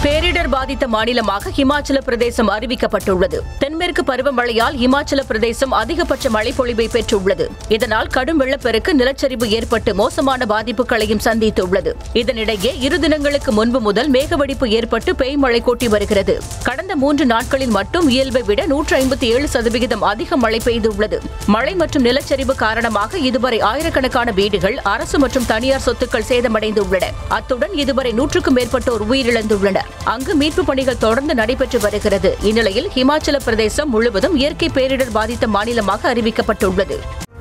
பேரிடர் பாதித்த மாநிலமாக ஹிமாச்சல பிரதேசம் அறிவிக்கப்பட்டுள்ளது தென்மேற்கு பருவமழையால் இமாச்சல பிரதேசம் அதிகபட்ச மழைப்பொழிவை பெற்றுள்ளது இதனால் கடும் வெள்ளப்பெருக்கு நிலச்சரிவு ஏற்பட்டு மோசமான பாதிப்புகளையும் சந்தித்துள்ளது இதனிடையே இரு தினங்களுக்கு முன்பு முதல் மேகவெடிப்பு ஏற்பட்டு பெய்மழை கொட்டி வருகிறது கடந்த மூன்று நாட்களில் மட்டும் இயல்பை விட நூற்று ஐம்பத்தி ஏழு சதவிகிதம் அதிக மழை பெய்துள்ளது மழை மற்றும் நிலச்சரிவு காரணமாக இதுவரை ஆயிரக்கணக்கான வீடுகள் அரசு மற்றும் தனியார் சொத்துக்கள் சேதமடைந்துள்ளன அத்துடன் இதுவரை நூற்றுக்கும் மேற்பட்டோர் உயிரிழந்துள்ளனர் அங்கு மீட்புப் பணிகள் தொடர்ந்து நடைபெற்று வருகிறது இந்நிலையில் ஹிமாச்சல பிரதேசம் முழுவதும் இயற்கை பேரிடர் பாதித்த மாநிலமாக அறிவிக்கப்பட்டுள்ளது